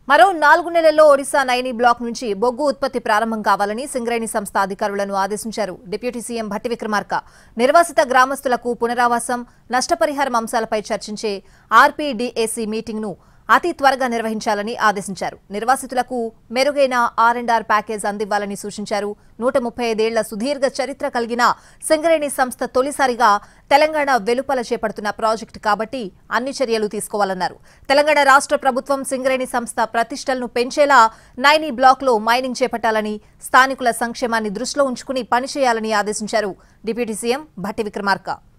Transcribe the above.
మరో నాలుగు నెలల్లో ఒడిశా నైని బ్లాక్ నుంచి బొగ్గు ఉత్పత్తి ప్రారంభం కావాలని సింగరేణి సంస్థ అధికారులను ఆదేశించారు డిప్యూటీ సీఎం భట్టి విక్రమార్క నిర్వాసిత గ్రామస్తులకు పునరావాసం నష్టపరిహారం అంశాలపై చర్చించే ఆర్పీడీఏసీ మీటింగ్ను అతి త్వరగా నిర్వహించాలని ఆదేశించారు నిర్వాసితులకు మెరుగైన ఆర్ అండ్ ఆర్ ప్యాకేజ్ అందివ్వాలని సూచించారు నూట ముప్పై ఐదేళ్ల సుదీర్ఘ చరిత్ర కలిగిన సింగరేణి సంస్థ తొలిసారిగా తెలంగాణ వెలుపల చేపడుతున్న ప్రాజెక్టు కాబట్టి అన్ని చర్యలు తీసుకోవాలన్నారు తెలంగాణ రాష్ట్ర ప్రభుత్వం సింగరేణి సంస్థ ప్రతిష్టలను పెంచేలా నైని బ్లాక్లో మైనింగ్ చేపట్టాలని స్థానికుల సంక్షేమాన్ని దృష్టిలో ఉంచుకుని పనిచేయాలని ఆదేశించారు డిప్యూటీ సీఎం భట్టి విక్రమార్క